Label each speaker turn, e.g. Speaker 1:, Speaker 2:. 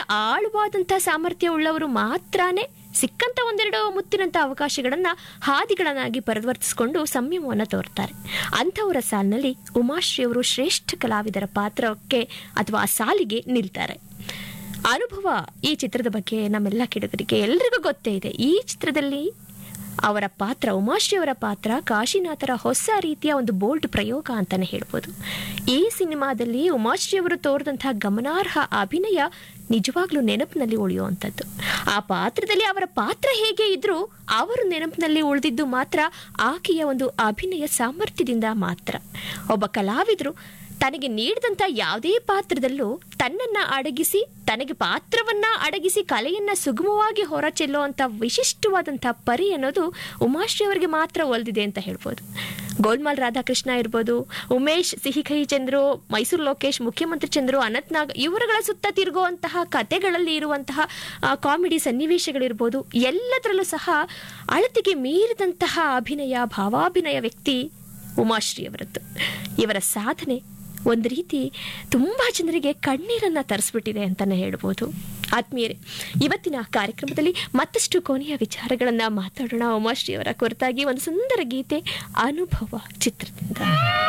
Speaker 1: ಆಳವಾದಂತಹ ಸಾಮರ್ಥ್ಯ ಉಳ್ಳವರು ಮಾತ್ರನೇ ಸಿಕ್ಕಂತ ಒಂದೆರಡು ಮುತ್ತಿನಂತ ಅವಕಾಶಗಳನ್ನ ಹಾದಿಗಳನ್ನಾಗಿ ಪರಿವರ್ತಿಸಿಕೊಂಡು ಸಂಯಮವನ್ನು ತೋರ್ತಾರೆ ಅಂಥವರ ಸಾಲಿನಲ್ಲಿ ಉಮಾಶ್ರೀ ಅವರು ಶ್ರೇಷ್ಠ ಕಲಾವಿದರ ಪಾತ್ರಕ್ಕೆ ಅಥವಾ ಆ ಸಾಲಿಗೆ ನಿಲ್ತಾರೆ ಅನುಭವ ಈ ಚಿತ್ರದ ಬಗ್ಗೆ ನಮ್ಮೆಲ್ಲ ಕೆಡುಗರಿಗೆ ಎಲ್ರಿಗೂ ಗೊತ್ತೇ ಇದೆ ಈ ಚಿತ್ರದಲ್ಲಿ ಅವರ ಪಾತ್ರ ಉಮಾಶ್ರೀ ಅವರ ಪಾತ್ರ ಕಾಶಿನಾಥರ ಹೊಸ ರೀತಿಯ ಒಂದು ಬೋಲ್ಡ್ ಪ್ರಯೋಗ ಅಂತಾನೆ ಹೇಳ್ಬೋದು ಈ ಸಿನಿಮಾದಲ್ಲಿ ಉಮಾಶ್ರೀ ಅವರು ತೋರಿದಂತಹ ಗಮನಾರ್ಹ ಅಭಿನಯ ನಿಜವಾಗ್ಲೂ ನೆನಪಿನಲ್ಲಿ ಉಳಿಯುವಂಥದ್ದು ಆ ಪಾತ್ರದಲ್ಲಿ ಅವರ ಪಾತ್ರ ಹೇಗೆ ಇದ್ರೂ ಅವರು ನೆನಪಿನಲ್ಲಿ ಉಳಿದಿದ್ದು ಮಾತ್ರ ಆಕೆಯ ಒಂದು ಅಭಿನಯ ಸಾಮರ್ಥ್ಯದಿಂದ ಮಾತ್ರ ಒಬ್ಬ ಕಲಾವಿದರು ತನಗೆ ನೀಡಿದಂಥ ಯಾವುದೇ ಪಾತ್ರದಲ್ಲೂ ತನ್ನನ್ನ ಅಡಗಿಸಿ ತನಗೆ ಪಾತ್ರವನ್ನ ಅಡಗಿಸಿ ಕಲೆಯನ್ನ ಸುಗಮವಾಗಿ ಹೊರಚೆಲ್ಲುವಂಥ ವಿಶಿಷ್ಟವಾದಂಥ ಪರಿ ಅನ್ನೋದು ಉಮಾಶ್ರೀ ಅವರಿಗೆ ಮಾತ್ರ ಒಲ್ದಿದೆ ಅಂತ ಹೇಳ್ಬೋದು ಗೋಲ್ಮಾಲ್ ರಾಧಾಕೃಷ್ಣ ಇರ್ಬೋದು ಉಮೇಶ್ ಸಿಹಿಕಹಿ ಚಂದ್ರು ಮೈಸೂರು ಲೋಕೇಶ್ ಮುಖ್ಯಮಂತ್ರಿ ಚಂದ್ರು ಅನಂತ್ನಾಗ್ ಇವರುಗಳ ಸುತ್ತ ತಿರುಗುವಂತಹ ಕತೆಗಳಲ್ಲಿ ಇರುವಂತಹ ಆ, ಕಾಮಿಡಿ ಸನ್ನಿವೇಶಗಳಿರ್ಬೋದು ಎಲ್ಲದರಲ್ಲೂ ಸಹ ಅಳತೆಗೆ ಮೀರಿದಂತಹ ಅಭಿನಯ ಭಾವಾಭಿನಯ ವ್ಯಕ್ತಿ ಉಮಾಶ್ರೀ ಅವರದ್ದು ಇವರ ಸಾಧನೆ ಒಂದು ರೀತಿ ತುಂಬಾ ಜನರಿಗೆ ಕಣ್ಣೀರನ್ನ ತರಿಸ್ಬಿಟ್ಟಿದೆ ಅಂತಾನೆ ಹೇಳ್ಬೋದು ಆತ್ಮೀಯರೇ ಇವತ್ತಿನ ಕಾರ್ಯಕ್ರಮದಲ್ಲಿ ಮತ್ತಷ್ಟು ಕೊನೆಯ ವಿಚಾರಗಳನ್ನ ಮಾತಾಡೋಣ ಉಮಾಶ್ರೀ ಅವರ ಕುರಿತಾಗಿ ಒಂದು ಸುಂದರ ಗೀತೆ ಅನುಭವ ಚಿತ್ರದಿಂದ